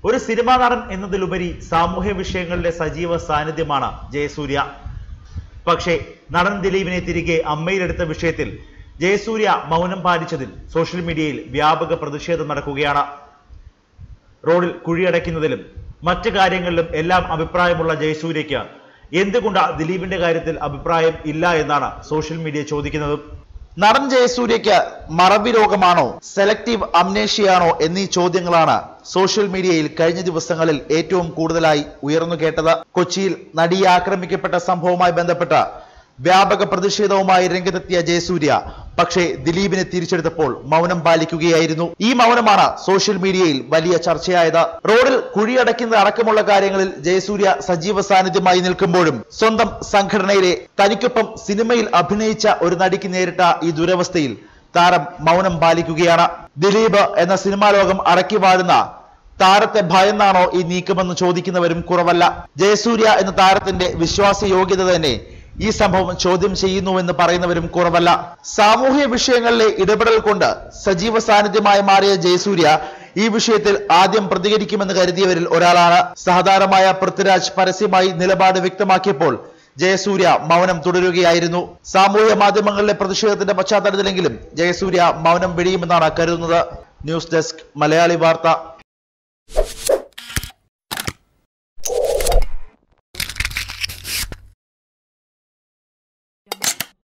ഒരു സിനിമാ നടൻ എന്നതിലുപരി സാമൂഹ്യ വിഷയങ്ങളിലെ സജീവ സാന്നിധ്യമാണ് ജയസൂര്യ പക്ഷേ നടൻ ദിലീപിനെ തിരികെ അമ്മയിലെടുത്ത വിഷയത്തിൽ ജയസൂര്യ മൗനം പാലിച്ചതിൽ സോഷ്യൽ മീഡിയയിൽ വ്യാപക പ്രതിഷേധം നടക്കുകയാണ് റോഡിൽ കുഴിയടയ്ക്കുന്നതിലും മറ്റു കാര്യങ്ങളിലും എല്ലാം അഭിപ്രായമുള്ള ജയസൂര്യയ്ക്ക് എന്തുകൊണ്ട് ദിലീപിന്റെ കാര്യത്തിൽ അഭിപ്രായം ഇല്ല എന്നാണ് സോഷ്യൽ മീഡിയ ചോദിക്കുന്നത് നടൻ ജയസൂര്യയ്ക്ക് മറവി രോഗമാണോ സെലക്റ്റീവ് അംനേഷ്യയാണോ എന്നീ ചോദ്യങ്ങളാണ് സോഷ്യൽ മീഡിയയിൽ കഴിഞ്ഞ ദിവസങ്ങളിൽ ഏറ്റവും കൂടുതലായി ഉയർന്നു കേട്ടത് കൊച്ചിയിൽ നടിയെ ആക്രമിക്കപ്പെട്ട സംഭവവുമായി ബന്ധപ്പെട്ട് വ്യാപക പ്രതിഷേധവുമായി രംഗത്തെത്തിയ ജയസൂര്യ പക്ഷേ ദിലീപിനെ തിരിച്ചെടുത്തപ്പോൾ മൗനം പാലിക്കുകയായിരുന്നു ഈ മൗനമാണ് സോഷ്യൽ മീഡിയയിൽ വലിയ ചർച്ചയായത് റോഡിൽ കുഴിയടയ്ക്കുന്നത് അടക്കമുള്ള കാര്യങ്ങളിൽ ജയസൂര്യ സജീവ സാന്നിധ്യമായി നിൽക്കുമ്പോഴും സ്വന്തം സംഘടനയിലെ തനിക്കൊപ്പം സിനിമയിൽ അഭിനയിച്ച ഒരു നടിക്ക് നേരിട്ട ഈ ദുരവസ്ഥയിൽ താരം മൗനം പാലിക്കുകയാണ് ദിലീപ് എന്ന സിനിമാ ലോകം അടക്കി വാഴുന്ന താരത്തെ ഭയന്നാണോ ഈ നീക്കമെന്ന് ചോദിക്കുന്നവരും കുറവല്ല ജയസൂര്യ എന്ന താരത്തിന്റെ വിശ്വാസയോഗ്യത തന്നെ ഈ സംഭവം ചോദ്യം ചെയ്യുന്നുവെന്ന് പറയുന്നവരും കുറവല്ല സാമൂഹ്യ വിഷയങ്ങളിലെ ഇടപെടൽ കൊണ്ട് സജീവ സാന്നിധ്യമായി മാറിയ ജയസൂര്യ ഈ വിഷയത്തിൽ ആദ്യം പ്രതികരിക്കുമെന്ന് കരുതിയവരിൽ ഒരാളാണ് സഹതാരമായ പൃഥ്വിരാജ് പരസ്യമായി നിലപാട് വ്യക്തമാക്കിയപ്പോൾ ജയസൂര്യ മൗനം തുടരുകയായിരുന്നു സാമൂഹ്യ മാധ്യമങ്ങളിലെ പ്രതിഷേധത്തിന്റെ പശ്ചാത്തലത്തിലെങ്കിലും ജയസൂര്യ മൗനം വെടിയുമെന്നാണ് കരുതുന്നത് ന്യൂസ് ഡെസ്ക് മലയാളി വാർത്ത